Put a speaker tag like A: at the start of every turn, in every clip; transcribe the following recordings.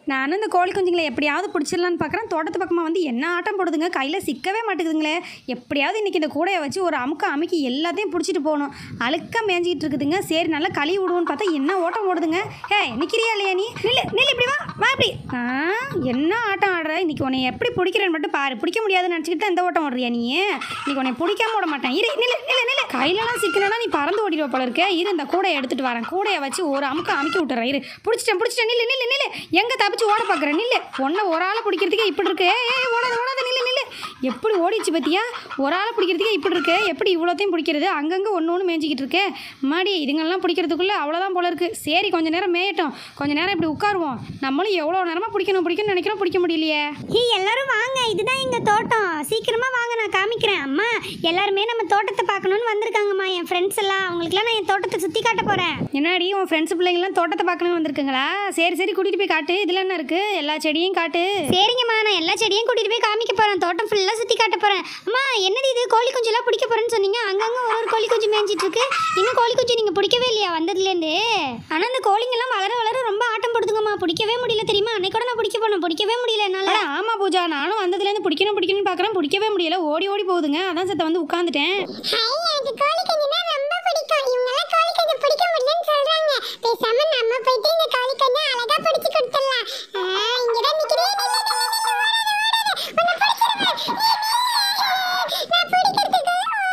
A: நானும் இந்த கோழி குஞ்சுங்களை எப்படியாவது பிடிச்சிடலான்னு பார்க்குறேன் தோட்டத்து பக்கமாக வந்து என்ன ஆட்டம் போடுதுங்க கையில் சிக்கவே மாட்டேங்குதுங்களே எப்படியாவது இன்றைக்கி இந்த கூடையை வச்சு ஒரு அமுக்க அமுக்கி எல்லாத்தையும் பிடிச்சிட்டு போகணும் அழுக்க மேய்ஞ்சிக்கிட்டு இருக்குதுங்க சரி நல்லா கழுவி விடுவோன்னு பார்த்தா என்ன ஓட்டம் ஓடுதுங்க ஹே நிற்கிறியா இல்லையா நீ நில்லு நில்லு இப்படி வா வா இப்படி ஆ என்ன ஆட்டம் ஆடுற இன்றைக்கி உன்னை எப்படி பிடிக்கிறேன்னு மட்டும் பாரு பிடிக்க முடியாதுன்னு நினச்சிக்கிட்டு இந்த ஓட்டம் ஓடுறியா நீ இன்னைக்கு உன்னை பிடிக்காம விட மாட்டேன் இரு நில்லு நில்லு நில்லு கையிலலாம் சிக்கனா நீ பறந்து ஓடிடுவ போல இருக்க இரு இந்த கூடையை எடுத்துகிட்டு வரேன் கூடையை வச்சு ஒரு அமுக்க அமுக்கி விட்டுறேன் இரு பிடிச்சிட்டேன் பிடிச்சிட்டேன் நில்லு நில்லு நில்லு எங்கே தப்பிச்சு ஓட பார்க்குறேன் நில்லு ஒன்றை ஒரு ஆளை பிடிக்கிறதுக்கே இப்படி இருக்கு ஏய், ஏய் ஓடாத ஓடாத நில்லு நில்லு எப்படி ஓடிச்சு பத்தியா ஒரு ஆளை பிடிக்கிறதுக்கே இப்படி இருக்கு எப்படி இவ்வளோத்தையும் பிடிக்கிறது அங்கங்கே ஒன்று ஒன்று மேய்ஞ்சிக்கிட்டு இருக்கு மாடி இதுங்கெல்லாம் பிடிக்கிறதுக்குள்ளே அவ்வளோதான் போல இருக்கு சரி கொஞ்ச நேரம் மேயட்டும் கொஞ்ச நேரம் இப்படி உட்காருவோம் நம்மளும் எவ்வளோ நேரமாக பிடிக்கணும் பிடிக்கணும்னு நினைக்கிறோம் பிடிக்க முடியலையே
B: ஹே எல்லாரும் வாங்க இதுதான் எங்க தோட்டம் சீக்கிரமா வாங்க நான் காமிக்கிறேன் அம்மா எல்லாருமே நம்ம தோட்டத்தை பார்க்கணும்னு வந்திருக்காங்கம்மா என் ஃப்ரெண்ட்ஸ் எல்லாம் அவங்களுக்குலாம் நான் என் தோட்டத்தை சுத்தி காட்ட போறேன்
A: என்னடி உன் ஃப்ரெண்ட்ஸ் பிள்ளைங்களாம் தோட்டத்தை பார்க்கணும்னு வந்திருக்குங்களா சரி சரி கூட்டிகிட்டு போய் காட்டு இதில் என்ன இருக்குது எல்லா செடியும் காட்டு
B: சரிங்கம்மா நான் எல்லா செடியும் கூட்டிட்டு போய் காமிக்க போறேன் தோட்டம் ஃபுல்லா சுத்தி காட்ட போறேன் அம்மா என்னது இது கோழி குஞ்சு எல்லாம் பிடிக்க போறேன்னு சொன்னீங்க அங்கங்க ஒரு ஒரு கோழி குஞ்சு மேய்ஞ்சிட்டு இருக்கு இன்னும் கோழி குஞ்சு நீங்க பிடிக்கவே இல்லையா வந்ததுலேருந்து ஆனா இந்த கோழிங்க எல்லாம் வளர வளர ரொம்ப ஆட்டம் போடுதுங்கம்மா பிடிக்கவே முடியல தெரியுமா அன்னைக்கு கூட நான் பிடிக்க போனேன் பிடிக்கவே முடியல என்னால
A: அட ஆமாம் பூஜா நானும் வந்ததுலேருந்து பிடிக்கணும் பிடிக்கணும்னு பார்க்குறேன் பிடிக்கவே முடியல ஓடி ஓடி போகுதுங்க அதான் சத்த வந்து உட்காந்துட்டேன்
C: எனக்கு கோழி குஞ்சுனா ரொம்ப பிடிக்கும் இவங்கெல்லாம் கோழி குஞ்சு பிடிக்க முடியலன்னு சொல்றாங்க பேசாம நம்ம போயிட்டு இந்த கோழி குஞ்சு அழகா பிடிச்சு கொடுத்துடலாம் ஆ, இங்கதான் நிக்கிறேன் நில்லு, நில்லு, நில்லு, ஓடாத, ஓடாத. உன்னை பிடிச்சிருவேன்.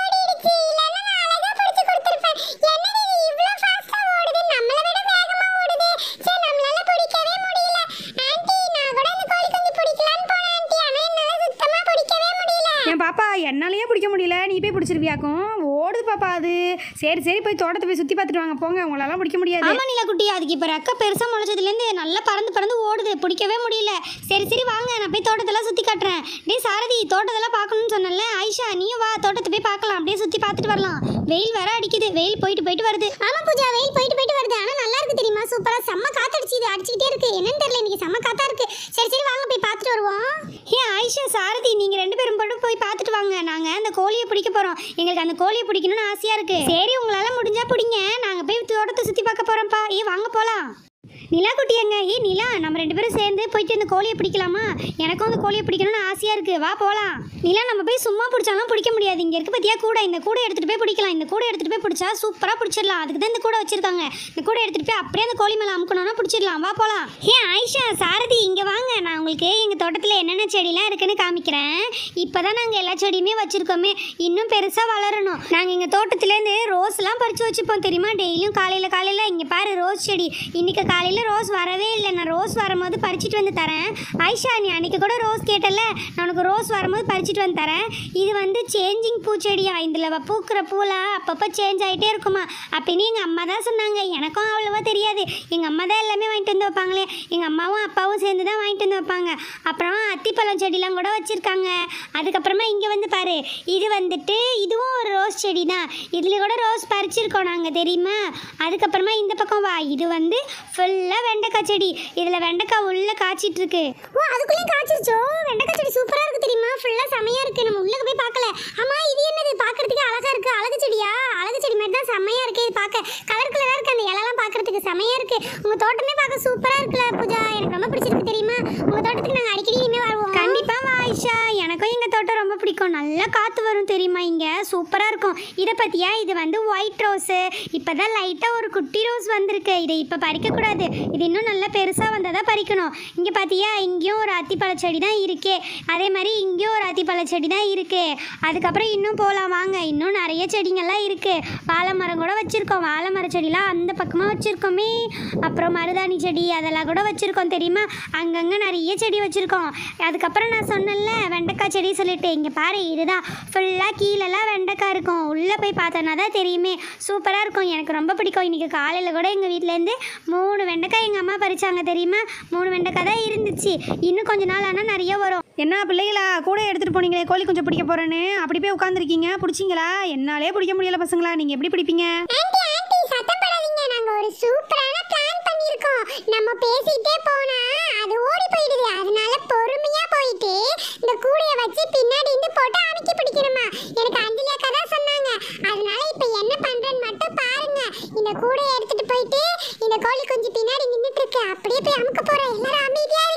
C: நான் பிடிக்கிறதுக்கு ஓடிடுச்சு. இல்லைன்னா நான் அழகா பிடிச்சு கொடுத்திருப்பேன். என்னடி இது இவ்ளோ fast ஆ ஓடுது? நம்மளை விட வேகமா ஓடுது. ச்சே, நம்மளால பிடிக்கவே முடியல. ஆன்ட்டி, நான் கூட இந்த கோழி குஞ்சு பிடிக்கலான்னு போனேன் ஆன்ட்டி. ஆனா என்னால சுத்தமா பிடிக்கவே முடியல.
A: என் பாப்பா என்னாலேயே பிடிக்க முடியல நீ போய் பிடிச்சிருப்பியாக்கும் ஓடுது பாப்பா அது சரி சரி போய் தோட்டத்தை போய் சுற்றி பார்த்துட்டு வாங்க போங்க உங்களாலாம் பிடிக்க முடியாது
B: ஆமா நிலா குட்டி அதுக்கு இப்போ ரெக்க பெருசா முளைச்சதுலேருந்து நல்லா பறந்து பறந்து ஓடுது பிடிக்கவே முடியல சரி சரி வாங்க நான் போய் தோட்டத்தெல்லாம் சுத்தி காட்டுறேன் டேய் சாரதி தோட்டத்தெல்லாம் பார்க்கணும்னு சொன்னல ஆயிஷா நீயும் வா தோட்டத்தை போய் பார்க்கலாம் அப்படியே சுத்தி பார்த்துட்டு வரலாம் வெயில் வேற அடிக்குது வெயில் போயிட்டு போயிட்டு வருது
C: ஆமா பூஜா வெயில் போயிட்டு போயிட்டு வருது ஆனா நல்லா இருக்கு தெரியுமா சூப்பரா செம்ம காத்தடிச்சு இது அடிச்சுக்கிட்டே இருக்கு என்னன்னு தெரியல இன்னைக்கு செம்ம காத்தா இருக்கு சரி சரி வாங்க போய் பார்த்துட்டு வருவோம்
B: ஏ ஆயிஷா சாரதி நீங்க ரெண்டு பேரும் மட்டும் போய் பார்த்துட்டு வாங்க நாங்க அந்த கோழியை பிடிக்க போறோம் எங்களுக்கு அந்த கோழியை பிடிக்கணும்னு ஆசையா இருக்கு சரி உங்களால முடிஞ்சா பிடிங்க நாங்க போய் தோட்டத்தை சுத்தி பார்க்க போறோம்ப்பா ஏ வாங்க போலாம் நிலா குட்டி எங்க ஏ நிலா நம்ம ரெண்டு பேரும் சேர்ந்து போயிட்டு இந்த கோழியை பிடிக்கலாமா எனக்கும் அந்த கோழியை பிடிக்கணும்னு ஆசையா இருக்கு வா போலாம் நிலா நம்ம போய் சும்மா பிடிச்சாலும் பிடிக்க முடியாது இங்க இருக்கு பத்தியா கூட இந்த கூட எடுத்துட்டு போய் பிடிக்கலாம் இந்த கூட எடுத்துட்டு போய் பிடிச்சா சூப்பரா பிடிச்சிடலாம் அதுக்கு தான் இந்த கூட வச்சிருக்காங்க இந்த கூட எடுத்துட்டு போய் அப்படியே அந்த கோழி மேல அமுக்கணும்னா பிடிச்சிடலாம் வா போலாம் ஏ ஆயிஷா சாரதி இங்க வாங்க நான் உங்களுக்கு எங்க தோட்டத்துல என்னென்ன செடிலாம் இருக்குன்னு காமிக்கிறேன் இப்பதான் நாங்க எல்லா செடியுமே வச்சிருக்கோமே இன்னும் பெருசா வளரணும் நாங்க எங்க தோட்டத்துலேருந்து ரோஸ்லாம் பறிச்சு வச்சுப்போம் தெரியுமா டெய்லியும் காலையில காலையில இங்க பாரு ரோஸ் செடி இன்னைக்கு காலையில ரோஸ் வரவே இல்லை நான் ரோஸ் வரும்போது பறிச்சிட்டு வந்து தரேன் ஆயிஷா நீ அன்னைக்கு கூட ரோஸ் கேட்டல நான் உனக்கு ரோஸ் வரும்போது பறிச்சிட்டு வந்து தரேன் இது வந்து சேஞ்சிங் பூச்செடியா இதில் பூக்கிற பூலாம் அப்பப்போ சேஞ்ச் ஆகிட்டே இருக்குமா அப்படின்னு எங்கள் அம்மா தான் சொன்னாங்க எனக்கும் அவ்வளோவா தெரியாது எங்கள் அம்மா தான் எல்லாமே வாங்கிட்டு வந்து வைப்பாங்களே எங்கள் அம்மாவும் அப்பாவும் சேர்ந்து தான் வாங்கிட்டு வந்து வைப்பாங்க அப்புறம் அத்திப்பழம் செடிலாம் கூட வச்சுருக்காங்க அதுக்கப்புறமா இங்கே வந்து பாரு இது வந்துட்டு இதுவும் ஒரு ரோஸ் செடி தான் இதில் கூட ரோஸ் பறிச்சிருக்கோம் நாங்கள் தெரியுமா அதுக்கப்புறமா இந்த பக்கம் வா இது வந்து ஃபுல்லாக வெண்டைக்காய் செடி இதில் வெண்டைக்காய் உள்ளே காய்ச்சிட்டு இருக்கு
C: ஓ அதுக்குள்ளேயும் காய்ச்சிருச்சோ வெண்டைக்காய் செடி சூப்பரா இருக்கு தெரியுமா ஃபுல்லா செமையா இருக்கு நம்ம உள்ளக போய் பார்க்கல ஆமா இது என்னது பார்க்கிறதுக்கு அழகா இருக்கு அழகு செடியா அழகு செடி மாதிரி தான் செமையா இருக்கு இது பார்க்க கலர் கலரா இருக்கு அந்த இலைலாம் பார்க்கிறதுக்கு செமையா இருக்கு உங்க தோட்டமே பார்க்க சூப்பரா இருக்குல்ல பூஜா எனக்கு ரொம்ப பிடிச்சிருக்கு தெரியுமா உங்க தோட்டத்துக்கு நாங்க அடிக்கடி இனிமே வருவோம்
B: கண்டிப்பா வா ஆயிஷா எனக்கும் எங்க தோட்டம் ரொம்ப பிடிக்கும் நல்லா காத்து வரும் தெரியுமா இங்க சூப்பரா இருக்கும் இதை பத்தியா இது வந்து ஒயிட் ரோஸ் இப்பதான் லைட்டா ஒரு குட்டி ரோஸ் வந்திருக்கு இதை இப்ப பறிக்க கூடாது இது இன்னும் நல்லா பெருசா வந்ததா பறிக்கணும் இங்க பாத்தியா இங்கேயும் ஒரு அத்திப்பழ செடி தான் இருக்கே அதே மாதிரி இங்கேயும் ஒரு அத்திப்பழ செடி தான் இருக்கு அதுக்கப்புறம் இன்னும் போகலாம் வாங்க இன்னும் நிறைய செடிங்கெல்லாம் இருக்கு வாழை மரம் கூட வச்சிருக்கோம் வாழை மர செடிலாம் அந்த பக்கமா வச்சிருக்கோமே அப்புறம் மருதாணி செடி அதெல்லாம் கூட வச்சிருக்கோம் தெரியுமா அங்கங்க நிறைய செடி வச்சிருக்கோம் அதுக்கப்புறம் நான் சொன்னேன்ல வெண்டைக்காய் செடி சொல்லிட்டு இங்க பாரு இதுதான் ஃபுல்லாக கீழெல்லாம் வெண்டைக்காய் இருக்கும் உள்ளே போய் பார்த்தோன்னா தான் தெரியுமே சூப்பராக இருக்கும் எனக்கு ரொம்ப பிடிக்கும் இன்னைக்கு காலையில் கூட எங்கள் வீட்டிலேருந்து மூணு வெண்டைக்காய் எங்கள் அம்மா பறிச்சாங்க தெரியுமா மூணு வெண்டைக்காய் தான் இருந்துச்சு இன்னும் கொஞ்ச நாள் ஆனால் நிறைய வரும்
A: என்ன பிள்ளைகளா கூட எடுத்துகிட்டு போனீங்களே கோழி கொஞ்சம் பிடிக்க போகிறேன்னு அப்படி போய் உட்காந்துருக்கீங்க பிடிச்சிங்களா என்னாலே பிடிக்க முடியல பசங்களா நீங்கள் எப்படி பிடிப்பீங்க
C: ஆன்ட்டி ஆன்ட்டி சத்தம் போடாதீங்க நாங்க ஒரு சூப்பரான பிளான் பண்ணிருக்கோம் நம்ம பேசிட்டே போனா அது ஓடி போயிடுது அதனால பொறுமையா போயிட்டு இந்த கூடைய வச்சு பின்னாடி இருந்து போட்டு அமுக்கி பிடிக்கணுமா எனக்கு அஞ்சலி அக்கா தான் சொன்னாங்க அதனால இப்ப என்ன பண்றேன்னு மட்டும் பாருங்க இந்த கூடையை எடுத்துட்டு போயிட்டு இந்த கோழி குஞ்சு பின்னாடி நின்னுட்டு இருக்கு அப்படியே போய் அமுக்க போறேன் எல்லாரும் அமைதியா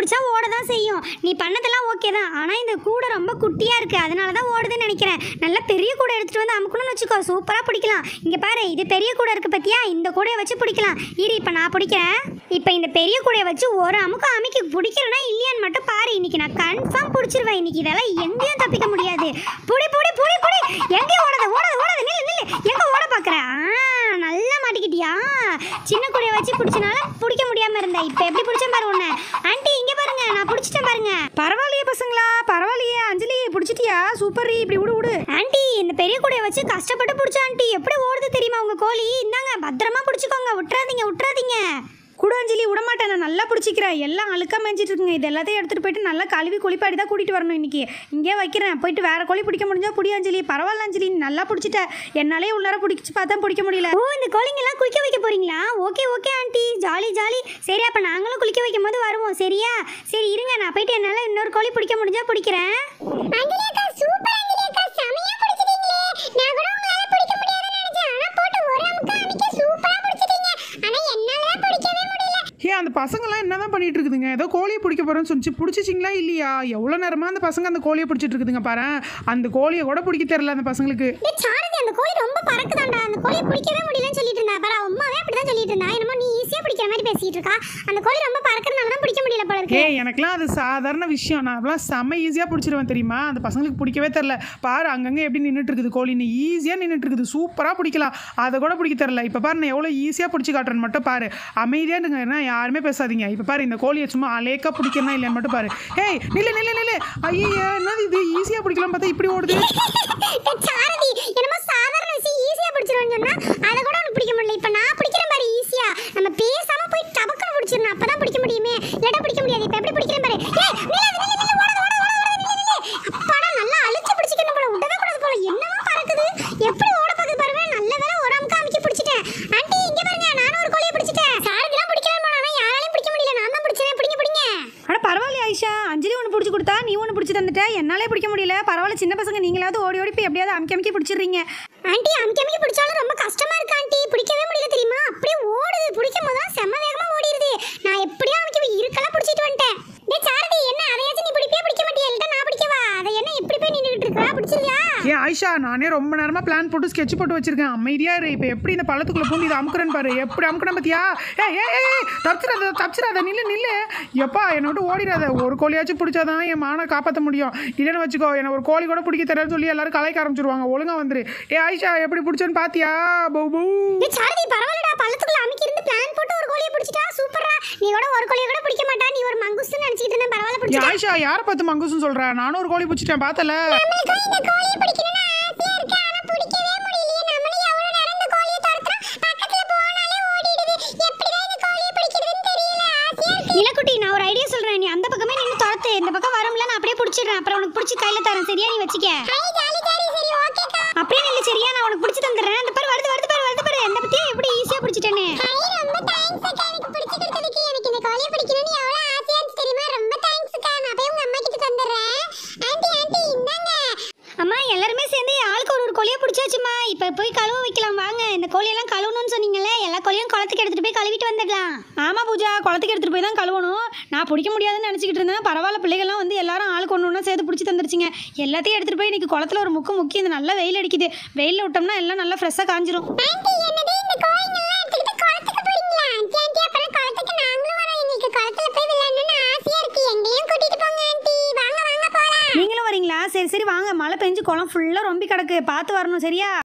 B: பிடிச்சா ஓட தான் செய்யும் நீ பண்ணதெல்லாம் ஓகே தான் ஆனால் இந்த கூடை ரொம்ப குட்டியாக இருக்குது அதனால தான் ஓடுதுன்னு நினைக்கிறேன் நல்ல பெரிய கூடை எடுத்துகிட்டு வந்து அமுக்கணும்னு வச்சுக்கோ சூப்பராக பிடிக்கலாம் இங்கே பாரு இது பெரிய கூடை இருக்குது பத்தியா இந்த கூடையை வச்சு பிடிக்கலாம் இரு இப்போ நான் பிடிக்கிறேன் இப்போ இந்த பெரிய கூடையை வச்சு ஒரு அமுக்கம் அமைக்கி பிடிக்கிறேன்னா இல்லையான்னு மட்டும் பாரு இன்னைக்கு நான் கன்ஃபார்ம் பிடிச்சிருவேன் இன்னைக்கு இதெல்லாம் எங்கேயும் தப்பிக்க முடியாது புடி புடி புடி புடி எங்கே ஓடாத ஓடாத ஓடாத நில்லு நில்லு எங்கே ஓட பார்க்குற ஆ நல்லா மாட்டிக்கிட்டியா சின்ன கூடையை வச்சு பிடிச்சனால பிடிக்க முடியாமல் இருந்தேன் இப்போ எப்படி பிடிச்சேன் பாரு உன்னை ஆண்டி இங்கே பாருங்க நான் பிடிச்சிட்டேன் பாருங்க
A: பரவாயில்லையே பசங்களா பரவாயில்லையே அஞ்சலி பிடிச்சிட்டியா சூப்பர் இப்படி விடு விடு
B: ஆண்டி இந்த பெரிய கூடையை வச்சு கஷ்டப்பட்டு பிடிச்ச ஆண்டி எப்படி ஓடுது தெரியுமா உங்க கோழி இந்தாங்க பத்திரமா பிடிச்சிக்கோங்க விட்டுறாதீங்க விட்டுறாதீங்க
A: கூட அஞ்சலி விடமாட்டேன் நான் நல்லா பிடிச்சிக்கிறேன் எல்லாம் அழுக்கா மேய்ஞ்சிட்டு இருக்குங்க இது எல்லாத்தையும் எடுத்துகிட்டு போயிட்டு நல்லா கழுவி குளிப்பாடி தான் கூட்டிகிட்டு வரணும் இன்னைக்கு இங்கே வைக்கிறேன் போயிட்டு வேற கோழி பிடிக்க முடிஞ்சா புடி அஞ்சலி பரவாயில்ல அஞ்சலி நீ நல்லா பிடிச்சிட்ட என்னாலே உள்ளார பிடிச்சி பார்த்தா பிடிக்க முடியல
B: ஓ இந்த கோழிங்கெல்லாம் குளிக்க வைக்க போறீங்களா okay okay aunty jolly jolly சரி அப்ப நாங்களும் குளிக்க வைக்கும் போது வருவோம் சரியா சரி இருங்க நான் போயிட்டு என்னால இன்னொரு கோழி பிடிக்க முடிஞ்சா பிடிக்கிறேன்
C: அஞ்சலி அக்கா சூப்பர் அஞ்சலி அக்கா செமையா பிடிச்சிட்டீங்களே நான் கூட உங்களால பிடிக்க முடியாதுன்னு நினைச்சேன் ஆனா போட்டு ஒரு அமுக்கு அமைக்க சூப்பரா பிடிச்சிட்டீங்க ஆனா என்னால தான் பிடிக்கவே முடியல
D: ஏ அந்த பசங்களாம் என்னதான் பண்ணிட்டு இருக்குதுங்க ஏதோ கோழியை பிடிக்க போறேன்னு சொல்லிச்சு பிடிச்சிச்சிங்களா இல்லையா எவ்வளோ நேரமா அந்த பசங்க அந்த கோழியை பிடிச்சிட்டு இருக்குதுங்க பாரு அந்த கோழியை கூட பிடிக்க தெரியல அந்த பசங்களுக்கு
B: டேய் சாரதி அந்த கோழி ரொம்ப பறக்குதாண்டா அந்த கோழியை பிடிக்கவே முடியலன்னு சொல்லிட்டு இருந்தா பாரு அவ அம்மாவே அப்படிதான் சொல்லிட்டு இருந்தா என்னமோ நீ ஈஸியா பிடிக்கிற மாதிரி பேசிட்டு இருக்கா அந்த கோழி ரொம்ப பறக்கறதுனால தான் பிடிக்க முடியல போல இருக்கு
D: ஏ எனக்குலாம் அது சாதாரண விஷயம் நான் அதெல்லாம் செம்ம ஈஸியாக பிடிச்சிருவேன் தெரியுமா அந்த பசங்களுக்கு பிடிக்கவே தெரில பாரு அங்கங்கே எப்படி நின்றுட்டு இருக்குது கோழி நீ ஈஸியாக நின்றுட்டு இருக்குது சூப்பராக பிடிக்கலாம் அதை கூட பிடிக்க தெரில இப்போ பாரு நான் எவ்வளோ ஈஸியாக பிடிச்சி காட்டுறேன்னு மட்டும் பாரு அமைதியாக இருங்க ஏன்னா யாருமே பேசாதீங்க இப்போ பாரு இந்த கோழியை சும்மா அலேக்கா பிடிக்கிறனா இல்லையான்னு மட்டும் பாரு ஏய் நில்லு நில்லு நில்லு ஐயோ என்னது இது ஈஸியாக பிடிக்கலாம் பார்த்தா இப்படி ஓடுது
B: டேய் சாரதி என்னமோ சாதாரண விஷயம் ஈஸியா பிடிச்சிருவேன்னு சொன்னா அதை கூட உனக்கு பிடிக்க முடியல இப்போ நான் பிடிக்கிறேன் பாரு ஈஸியா நம்ம பேசாம போய் டபக்குன்னு பிடிச்சிடணும் அப்பதான் பிடிக்க முடியுமே இல்லாட்டா பிடிக்க முடியாது இப்போ எப்படி பிடிக்கிறேன் பாரு ஏய் நில்லு நில்லு நில்லு ஓடாத ஓடாத ஓடாத நில்லு நில்லு அப்பாடா நல்லா அழிச்சு பிடிச்சிக்கணும் போல விடவே கூடாது போல என்னமா பறக்குது எப்படி ஓட பார்க்குது பாருங்க நல்ல வேளை ஒரு அமுக்கு அமைக்கி பிடிச்சிட்டேன் ஆண்டி இங்க பாருங்க நானும் ஒரு கோழியை பிடிச்சிட்டேன் சாரதிலாம் பிடிக்கலாம் ஆனா யாராலையும் பிடிக்க முடியல நான் தான் பிடிச்சேன் பிடிங்க பிடிங்க
A: ஆனால் பரவாயில்லையா ஐஷா அஞ்சலி ஒன்று பிடிச்சி கொடுத்தா நீ ஒன்று பிடிச்சி தந்துட்ட என்னாலே பிடிக்க முடியல பரவாயில்ல சின்ன பசங்க நீங்களாவது ஓடி ஓடி போய் எப்படியாவது அமுக்கி அமுக்கி பிடிச்சிடுறீங்க
B: ஆண்டி அமுக்கி அமுக்கி பிடிச்சாலும் ரொம்ப கஷ்டமா இருக்கு ஆண்டி பிடிக்கவே முடியல தெரியுமா அப்படியே ஓடுது பிடிக்கும் போதெல்லாம் செம்ம வேகமா ஓடிடுது நான் எப்படியும் அமுக்கி இருக்கெல்லாம் பிடிச்சிட்டு வந்துட்டேன் டேய் சாரதி என்ன அதையாச்சும் நீ பிடிப்பே பிடிக்க மாட்டியா இல்ல நான் பிடிக்கவா அதை என்ன இப்படி போய் நின்றுட்டு இருக்கா பிடிச்சிருக்கியா
D: ஏன் ஆயிஷா நானே ரொம்ப நேரமாக பிளான் போட்டு ஸ்கெட்ச் போட்டு வச்சிருக்கேன் அமைதியாக இரு இப்போ எப்படி இந்த பள்ளத்துக்குள்ளே பூந்து இதை அமுக்குறேன்னு பாரு எப்படி அமுக்குறேன் பார்த்தியா ஏ ஏ ஏ தப்பிச்சிடாத தப்பிச்சிடாத நில்லு நில்லு எப்பா என்னை விட்டு ஓடிடாத ஒரு கோழியாச்சும் பிடிச்சாதான் என் மானை காப்பாற்ற முடியும் இல்லைன்னு வச்சுக்கோ என்னை ஒரு கோழி கூட பிடிக்க தெரியாதுன்னு சொல்லி எல்லாரும் கலாய்க்க ஆரம்பிச்சிருவாங்க ஒழுங்கா வந்துரு ஏ ஆயிஷா எப்படி பிடிச்சேன்னு பாத்தியா பௌ பௌ
B: டேய் சாரதி பரவாயில்லடா பள்ளத்துக்குள்ள அமுக்கி இருந்து பிளான் போட்டு ஒரு கோழியை பிடிச்சிட்டா சூப்பரா நீ கூட ஒரு கோழியை கூட பிடிக்க மாட்டா நீ ஒரு மங்குஸ்னு நினைச்சிட்டு இருந்தேன் பரவாயில்ல
D: ஏ
B: பிடிச்சிட்டா
D: ஆயிஷா யாரை பார்த்து மங்குசுன்னு சொல்ற நானும் ஒரு கோழி பிடிச்சிட்டேன் பார்த்தல
C: நம்மளுக்கும் இந்த கோழியை பிடிக்கணும்னு ஆசையா இருக்கு ஆனா பிடிக்கவே முடியலையே நம்மளும் எவ்வளவு நேரம் இந்த கோழியை துரத்துறோம் பக்கத்துல போனாலே ஓடிடுது எப்படிதான் இந்த கோழியை பிடிக்கிறதுன்னு தெரியல ஆசையா இருக்கு
B: நிலக்குட்டி நான் ஒரு ஐடியா சொல்றேன் நீ அந்த பக்கமே நின்று துரத்து இந்த பக்கம் வரும்ல நான் அப்படியே பிடிச்சிடுறேன் அப்புறம் உனக்கு பிடிச்சி கையில தரேன் சரியா நீ வச்சுக்க
C: ஹை ஜாலி ஜாலி சரி ஓகேக்கா
B: அப்படியே நில்லு சரியா நான் உனக்கு பிடிச்சி தந்துடுறேன் அந்த பாரு வருது வருது பாரு வருது பாரு எந்த பத்தியா எப்படி ஈஸியா பிடிச்சிட்டேன்னு
C: ஹை ரொம்ப தேங்க்ஸ் அக்கா எனக்கு பிடிச்சு கொடுத்ததுக்கு எனக்கு இந்த கோழியை பிடிக்கணும்னு எவ்வளவு ஆசையா இருந்துச்சு தெரியுமா ரொம்ப தேங்க்ஸ் அக்கா நான் போய் உங்க அம்மா கிட்ட தந்துடுறேன் ஆண்டி ஆண்டி இந்தாங்க
B: அம்மா எல்லாருமே சேர்ந்து ஆளுக்கு ஒரு ஒரு கோழியை பிடிச்சாச்சுமா இப்போ போய் கழுவ வைக்கலாம் வாங்க இந்த கோழியெல்லாம் கழுவணும்னு சொன்னீங்கல்ல எல்லா கோழியும் குளத்துக்கு எடுத்துட்டு போய் கழுவிட்டு வந்துடலாம்
A: ஆமாம் பூஜா குளத்துக்கு எடுத்துகிட்டு போய் தான் கழுவணும் நான் பிடிக்க முடியாதுன்னு நினச்சிக்கிட்டு இருந்தேன் பரவாயில்ல பிள்ளைகள்லாம் வந்து எல்லாரும் ஆளுக்கு ஒன்று ஒன்றா சேர்த்து பிடிச்சி தந்துருச்சுங்க எல்லாத்தையும் எடுத்துகிட்டு போய் இன்னைக்கு குளத்துல ஒரு முக்கு முக்கி இந்த நல்லா வெயில் அடிக்குது வெயிலில் விட்டோம்னா எல்லாம் நல்லா ஃப்ரெஷ்ஷாக காஞ்சிரும்
C: ஆண்டி என்னது இந்த கோழிங்கெல்லாம் எடுத்துக்கிட்டு குளத்துக்கு போறீங்களா ஆண்டி ஆண்டி அப்புறம் குளத்துக்கு நாங்களும் வரோம் எங்களுக்கு குளத்துல போய் விளையாடணும்னு ஆசையா இருக்கு எங்களையும் கூட்டிட்டு போங்க ஆண்டி வாங்க வாங்க போலாம்
A: நீங்களும் வரீங்களா சரி சரி வாங்க மழை பெஞ்சு குளம் ஃபுல்லாக ரொம்ப கிடக்கு பார்த்து வரணும் சரியா